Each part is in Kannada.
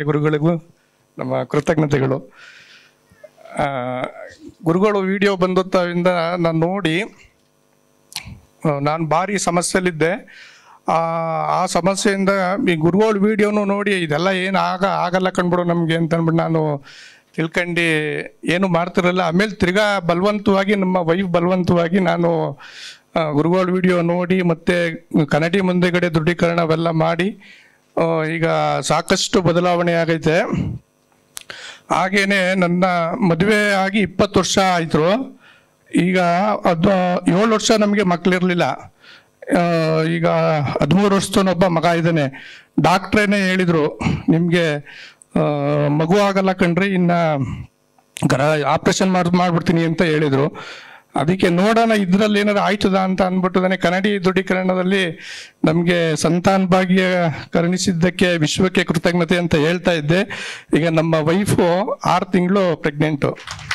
ಗುರುಗಳಿಗೂ ನಮ್ಮ ಕೃತಜ್ಞತೆಗಳು ಆ, ಗುರುಗಳು ವಿಡಿಯೋ ಬಂದೊತ್ತವಿಂದ ನಾನು ನೋಡಿ ನಾನು ಭಾರಿ ಸಮಸ್ಯೆಯಲ್ಲಿದ್ದೆ ಆ ಆ ಸಮಸ್ಯೆಯಿಂದ ಈ ಗುರುಗಳ ವಿಡಿಯೋನು ನೋಡಿ ಇದೆಲ್ಲ ಏನು ಆಗ ಆಗಲ್ಲ ಕಣ್ಬಿಡು ನಮಗೆ ಅಂತ ಅಂದ್ಬಿಟ್ಟು ನಾನು ತಿಳ್ಕೊಂಡು ಏನು ಮಾಡ್ತಿರಲ್ಲ ಆಮೇಲೆ ತಿರ್ಗಾ ಬಲವಂತವಾಗಿ ನಮ್ಮ ವೈಫ್ ಬಲವಂತವಾಗಿ ನಾನು ಆ, ಗುರುಗಳ ವಿಡಿಯೋ ನೋಡಿ ಮತ್ತೆ ಕನ್ನಡಿ ಮುಂದೆಗಡೆ ದೃಢೀಕರಣ ಅವೆಲ್ಲ ಮಾಡಿ ಆ, ಈಗ ಸಾಕಷ್ಟು ಬದಲಾವಣೆ ಆಗೈತೆ ಹಾಗೇನೆ ನನ್ನ ಮದುವೆ ಆಗಿ ಇಪ್ಪತ್ತು ವರ್ಷ ಆಯಿತು ಈಗ ಅದು ಏಳು ವರ್ಷ ನಮಗೆ ಮಕ್ಕಳಿರಲಿಲ್ಲ ಈಗ ಹದಿಮೂರು ವರ್ಷದೊಬ್ಬ ಮಗ ಇದ್ದಾನೆ ಡಾಕ್ಟ್ರೇನೆ ಹೇಳಿದರು ನಿಮಗೆ ಮಗು ಆಗಲ್ಲ ಕಣ್ರಿ ಇನ್ನು ಗರ ಆಪ್ರೇಷನ್ ಮಾಡಿ ಮಾಡ್ಬಿಡ್ತೀನಿ ಅಂತ ಹೇಳಿದರು ಅದಕ್ಕೆ ನೋಡೋಣ ಇದರಲ್ಲಿ ಏನಾದ್ರು ಆಯ್ತದ ಅಂತ ಅಂದ್ಬಿಟ್ಟು ಕನ್ನಡಿ ದೃಢೀಕರಣದಲ್ಲಿ ನಮಗೆ ಸಂತಾನ ಭಾಗ್ಯ ಕರುಣಿಸಿದ್ದಕ್ಕೆ ವಿಶ್ವಕ್ಕೆ ಕೃತಜ್ಞತೆ ಅಂತ ಹೇಳ್ತಾ ಇದ್ದೆ ಈಗ ನಮ್ಮ ವೈಫು ಆರು ತಿಂಗಳು ಪ್ರೆಗ್ನೆಂಟು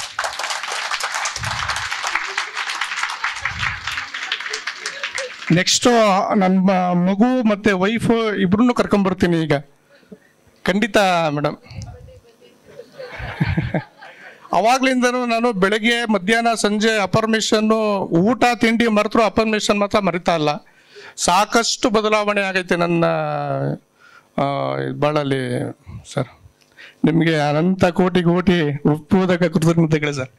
ನೆಕ್ಸ್ಟು ನನ್ನ ಮಗು ಮತ್ತೆ ವೈಫು ಇಬ್ರನ್ನೂ ಕರ್ಕೊಂಬರ್ತೀನಿ ಈಗ ಖಂಡಿತ ಮೇಡಮ್ ಅವಾಗ್ಲಿಂದನೂ ನಾನು ಬೆಳಗ್ಗೆ ಮಧ್ಯಾಹ್ನ ಸಂಜೆ ಅಪರ್ಮಿಷನ್ನು ಊಟ ತಿಂಡಿ ಮರೆತರು ಅಪರ್ಮಿಷನ್ ಮಾತ್ರ ಮರಿತಾ ಇಲ್ಲ ಸಾಕಷ್ಟು ಬದಲಾವಣೆ ಆಗೈತೆ ನನ್ನ ಆ, ಬಾಳಲ್ಲಿ ಸರ್ ನಿಮಗೆ ಅನಂತ ಕೋಟಿ ಕೋಟಿ ಉಪ್ಪುವುದಕ್ಕೆ ಕೃತಜ್ಞತೆಗಳು ಸರ್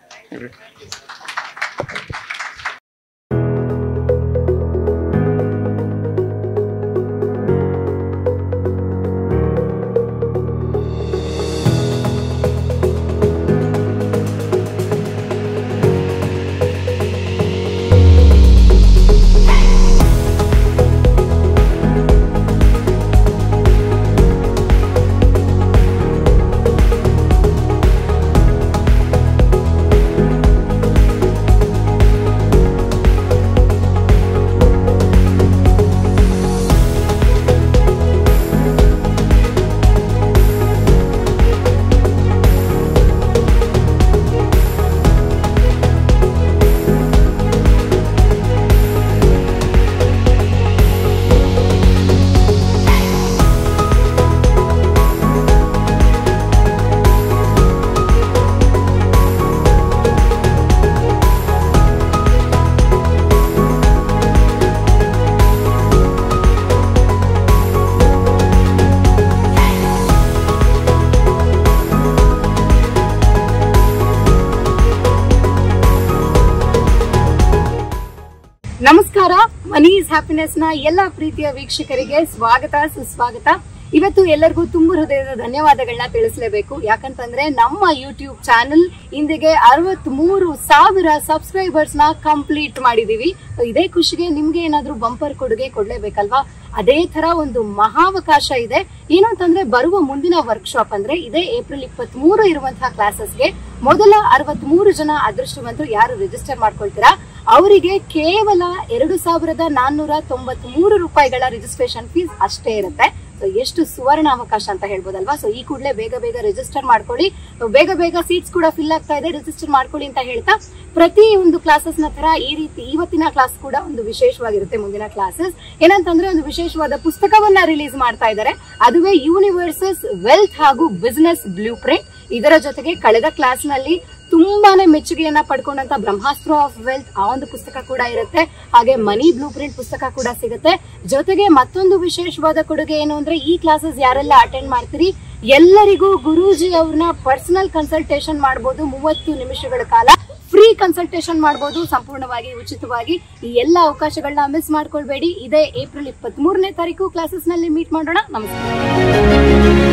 ನಮಸ್ಕಾರ ಮನೀಸ್ ಹ್ಯಾಪಿನೆಸ್ ನ ಎಲ್ಲ ಪ್ರೀತಿಯ ವೀಕ್ಷಕರಿಗೆ ಸ್ವಾಗತ ಸುಸ್ವಾಗತ ಇವತ್ತು ಎಲ್ಲರಿಗೂ ತುಂಬ ಹೃದಯದ ಧನ್ಯವಾದಗಳನ್ನ ತಿಳಿಸಲೇಬೇಕು ಯಾಕಂತಂದ್ರೆ ನಮ್ಮ ಯೂಟ್ಯೂಬ್ ಚಾನೆಲ್ ಇಂದಿಗೆ ಅರವತ್ ಮೂರು ಸಾವಿರ ಸಬ್ಸ್ಕ್ರೈಬರ್ಸ್ ನ ಕಂಪ್ಲೀಟ್ ಮಾಡಿದೀವಿ So ಇದೇ ಖುಷಿಗೆ ನಿಮ್ಗೆ ಏನಾದ್ರೂ ಬಂಪರ್ ಕೊಡುಗೆ ಕೊಡ್ಲೇಬೇಕಲ್ವಾ ಅದೇ ತರ ಒಂದು ಮಹಾವಕಾಶ ಇದೆ ಏನು ಅಂತಂದ್ರೆ ಬರುವ ಮುಂದಿನ ವರ್ಕ್ಶಾಪ್ ಅಂದ್ರೆ ಇದೇ ಏಪ್ರಿಲ್ ಇಪ್ಪತ್ತ್ ಮೂರು ಇರುವಂತಹ ಕ್ಲಾಸಸ್ಗೆ ಮೊದಲ ಅರವತ್ ಮೂರು ಜನ ಅದೃಷ್ಟವಂತರು ಯಾರು ರಿಜಿಸ್ಟರ್ ಮಾಡ್ಕೊಳ್ತೀರಾ ಅವರಿಗೆ ಕೇವಲ ಎರಡು ಸಾವಿರದ ನಾನ್ನೂರ ತೊಂಬತ್ ಮೂರು ರೂಪಾಯಿಗಳ ರಿಜಿಸ್ಟ್ರೇಷನ್ ಫೀಸ್ ಅಷ್ಟೇ ಇರುತ್ತೆ ಸೊ ಎಷ್ಟು ಸುವರ್ಣ ಅವಕಾಶ ಅಂತ ಹೇಳ್ಬೋದಲ್ವಾ ಸೊ ಈ ಕೂಡಲೇ ಬೇಗ ಬೇಗ ರಿಜಿಸ್ಟರ್ ಮಾಡ್ಕೊಳ್ಳಿ So ಬೇಗ ಬೇಗ ಸೀಟ್ಸ್ ಕೂಡ ಫಿಲ್ ಆಗ್ತಾ ಇದೆ ರಿಜಿಸ್ಟರ್ ಮಾಡ್ಕೊಳ್ಳಿ ಅಂತ ಹೇಳ್ತಾ ಪ್ರತಿ ಒಂದು ಕ್ಲಾಸಸ್ ನ ತರ ಈ ರೀತಿ ಇವತ್ತಿನ ಕ್ಲಾಸ್ ಕೂಡ ಒಂದು ವಿಶೇಷವಾಗಿರುತ್ತೆ ಮುಂದಿನ ಕ್ಲಾಸಸ್ ಏನಂತಂದ್ರೆ ಒಂದು ವಿಶೇಷವಾದ ಪುಸ್ತಕವನ್ನ ರಿಲೀಸ್ ಮಾಡ್ತಾ ಇದ್ದಾರೆ ಅದುವೇ ಯೂನಿವರ್ಸಸ್ ವೆಲ್ತ್ ಹಾಗೂ ಬಿಸಿನೆಸ್ ಬ್ಲೂ ಪ್ರಿಂಟ್ ಇದರ ಜೊತೆಗೆ ಕಳೆದ ಕ್ಲಾಸ್ ನಲ್ಲಿ ತುಂಬಾನೇ ಮೆಚ್ಚುಗೆಯನ್ನ ಪಡ್ಕೊಂಡಂತ ಬ್ರಹ್ಮಾಸ್ತ್ರ ಆಫ್ ವೆಲ್ತ್ ಆ ಒಂದು ಪುಸ್ತಕ ಕೂಡ ಇರುತ್ತೆ ಹಾಗೆ ಮನಿ ಬ್ಲೂ ಪ್ರಿಂಟ್ ಪುಸ್ತಕ ಕೂಡ ಸಿಗುತ್ತೆ ಜೊತೆಗೆ ಮತ್ತೊಂದು ವಿಶೇಷವಾದ ಕೊಡುಗೆ ಏನು ಅಂದ್ರೆ ಈ ಕ್ಲಾಸಸ್ ಯಾರೆಲ್ಲ ಅಟೆಂಡ್ ಮಾಡ್ತೀರಿ ಎಲ್ಲರಿಗೂ ಗುರೂಜಿ ಅವ್ರನ್ನ ಪರ್ಸನಲ್ ಕನ್ಸಲ್ಟೇಷನ್ ಮಾಡಬಹುದು ಮೂವತ್ತು ನಿಮಿಷಗಳ ಕಾಲ ಫ್ರೀ ಕನ್ಸಲ್ಟೇಷನ್ ಮಾಡಬಹುದು ಸಂಪೂರ್ಣವಾಗಿ ಉಚಿತವಾಗಿ ಈ ಎಲ್ಲ ಅವಕಾಶಗಳನ್ನ ಮಿಸ್ ಮಾಡ್ಕೊಳ್ಬೇಡಿ ಇದೇ ಏಪ್ರಿಲ್ ಇಪ್ಪತ್ತ್ ಮೂರನೇ ತಾರೀಕು ಕ್ಲಾಸಸ್ ನಲ್ಲಿ ಮೀಟ್ ಮಾಡೋಣ ನಮಸ್ಕಾರ